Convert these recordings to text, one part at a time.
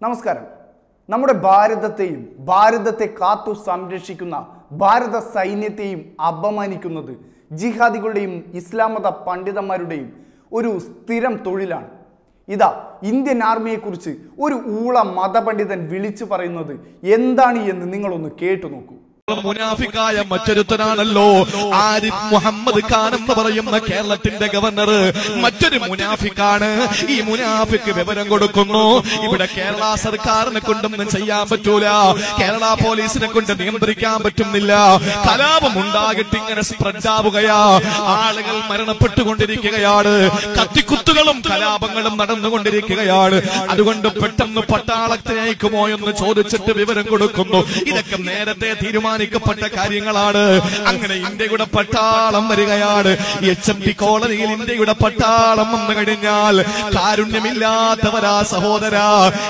നമസ്കാരം നമ്മുടെ ഭാരതത്തെയും ഭാരതത്തെ കാത്തു സംരക്ഷിക്കുന്ന ഭാരത സൈന്യത്തെയും അപമാനിക്കുന്നത് ജിഹാദികളുടെയും ഇസ്ലാം മത പണ്ഡിതന്മാരുടെയും ഒരു സ്ഥിരം തൊഴിലാണ് ഇതാ ഇന്ത്യൻ ആർമിയെക്കുറിച്ച് ഒരു ഊള മതപണ്ഡിതൻ വിളിച്ചു പറയുന്നത് എന്താണ് എന്ന് നിങ്ങളൊന്ന് കേട്ടു നോക്കൂ മുനാഫിക്കായ മറ്റൊരുത്തനാണല്ലോ ആരിഫ് മുഹമ്മദ് ഖാൻ എന്ന് പറയുന്ന കേരളത്തിന്റെ ഗവർണർ മറ്റൊരു മുനാഫിക്കാണ് ഈ മുനാഫിക്ക് വിവരം കൊടുക്കുന്നു ഇവിടെ കേരള സർക്കാരിനെ കൊണ്ടൊന്നും ചെയ്യാൻ പറ്റൂല കേരള പോലീസിനെ കൊണ്ട് നിയന്ത്രിക്കാൻ പറ്റുന്നില്ല കലാപം ഉണ്ടാകിട്ട് ഇങ്ങനെ സ്പ്രെഡ് ആവുകയാ ആളുകൾ മരണപ്പെട്ടുകൊണ്ടിരിക്കുകയാണ് കത്തിക്കുത്തുകളും കലാപങ്ങളും നടന്നുകൊണ്ടിരിക്കുകയാണ് അതുകൊണ്ട് പെട്ടെന്ന് പട്ടാളത്തെ അയക്കുമോ എന്ന് ചോദിച്ചിട്ട് വിവരം കൊടുക്കുന്നു ഇതൊക്കെ നേരത്തെ തീരുമാനിക്കപ്പെട്ട കാര്യങ്ങളാണ് അങ്ങനെ ഇന്ത്യയുടെ പട്ടാളം വരികയാണ് എച്ച് എം പി കോളനിയിൽ ഇന്ത്യയുടെ പട്ടാളം വന്നു കഴിഞ്ഞാൽ കാരുണ്യമില്ലാത്തവരാ സഹോദരാ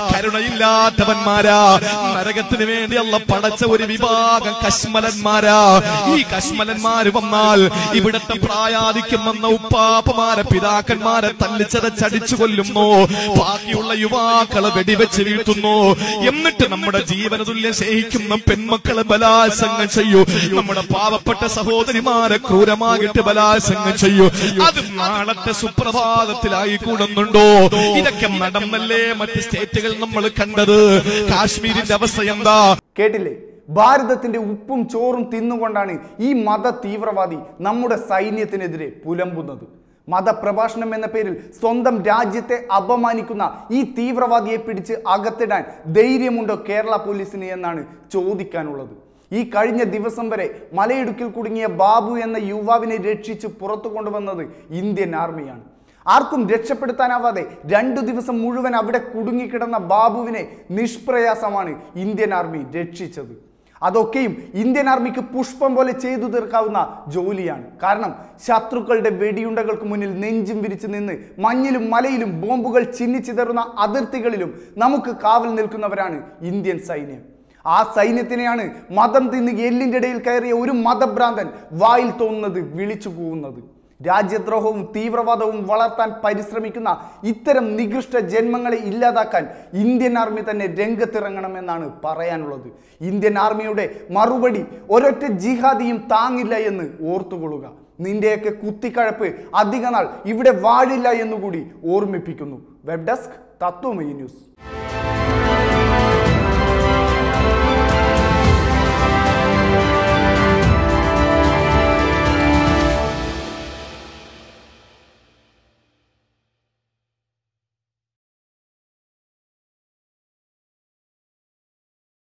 കരുണയില്ലാത്തവന്മാരാ നരകത്തിന് വേണ്ടിയുള്ള പടച്ച ഒരു വിഭാഗം കശ്മലന്മാരാ ഈ കശ്മലന്മാര് വന്നാൽ ഇവിടത്തെ പ്രായാധിക്യം വന്ന ഉപ്പാപ്പമാരെ പിതാക്കന്മാരെ തല്ലിച്ചതച്ചടിച്ചു കൊല്ലുന്നു ബാക്കിയുള്ള യുവാക്കളെ വെടിവെച്ച് വീഴ്ത്തുന്നു എന്നിട്ട് നമ്മുടെ ജീവന തുല്യം സ്നേഹിക്കുന്ന പെൺമക്കളെ ബലാത്സംഗം ചെയ്യൂ നമ്മുടെ പാവപ്പെട്ട സഹോദരിമാരെ ക്രൂരമായിട്ട് ബലാത്സംഗം ചെയ്യൂ അത് നാളത്തെ സുപ്രഭാതത്തിലായി കൂടുന്നുണ്ടോ ഇതൊക്കെ നടന്നല്ലേ മറ്റ് സ്റ്റേറ്റുകൾ നമ്മൾ കണ്ടത് കാശ്മീരിന്റെ അവസ്ഥ എന്താ കേട്ടില്ലേ ഭാരതത്തിന്റെ ഉപ്പും ചോറും തിന്നുകൊണ്ടാണ് ഈ മത തീവ്രവാദി നമ്മുടെ സൈന്യത്തിനെതിരെ പുലമ്പുന്നത് മതപ്രഭാഷണം എന്ന പേരിൽ സ്വന്തം രാജ്യത്തെ അപമാനിക്കുന്ന ഈ തീവ്രവാദിയെ പിടിച്ച് അകത്തിടാൻ ധൈര്യമുണ്ടോ കേരള പോലീസിന് എന്നാണ് ചോദിക്കാനുള്ളത് ഈ കഴിഞ്ഞ ദിവസം വരെ മലയിടുക്കിൽ കുടുങ്ങിയ ബാബു എന്ന യുവാവിനെ രക്ഷിച്ച് പുറത്തു കൊണ്ടുവന്നത് ഇന്ത്യൻ ആർമിയാണ് ആർക്കും രക്ഷപ്പെടുത്താനാവാതെ രണ്ടു ദിവസം മുഴുവൻ അവിടെ കുടുങ്ങിക്കിടന്ന ബാബുവിനെ നിഷ്പ്രയാസമാണ് ഇന്ത്യൻ ആർമി രക്ഷിച്ചത് അതൊക്കെയും ഇന്ത്യൻ ആർമിക്ക് പുഷ്പം പോലെ ചെയ്തു തീർക്കാവുന്ന ജോലിയാണ് കാരണം ശത്രുക്കളുടെ വെടിയുണ്ടകൾക്ക് മുന്നിൽ നെഞ്ചും വിരിച്ചു നിന്ന് മഞ്ഞിലും മലയിലും ബോംബുകൾ ചിന്നിച്ചിതറുന്ന അതിർത്തികളിലും നമുക്ക് കാവൽ നിൽക്കുന്നവരാണ് ഇന്ത്യൻ സൈന്യം ആ സൈന്യത്തിനെയാണ് മതം തിന്ന് എല്ലിൻ്റെ ഇടയിൽ കയറിയ ഒരു മതഭ്രാന്തൻ വായിൽ തോന്നുന്നത് വിളിച്ചു കൂവുന്നത് രാജ്യദ്രോഹവും തീവ്രവാദവും വളർത്താൻ പരിശ്രമിക്കുന്ന ഇത്തരം നികൃഷ്ട ജന്മങ്ങളെ ഇല്ലാതാക്കാൻ ഇന്ത്യൻ ആർമി തന്നെ രംഗത്തിറങ്ങണമെന്നാണ് പറയാനുള്ളത് ഇന്ത്യൻ ആർമിയുടെ മറുപടി ഒരൊറ്റ ജിഹാദിയും താങ്ങില്ല എന്ന് ഓർത്തുകൊള്ളുക നിന്റെയൊക്കെ കുത്തിക്കഴപ്പ് അധികനാൾ ഇവിടെ വാഴില്ല എന്നുകൂടി ഓർമ്മിപ്പിക്കുന്നു വെബ് ഡെസ്ക് തത്വമയി ന്യൂസ്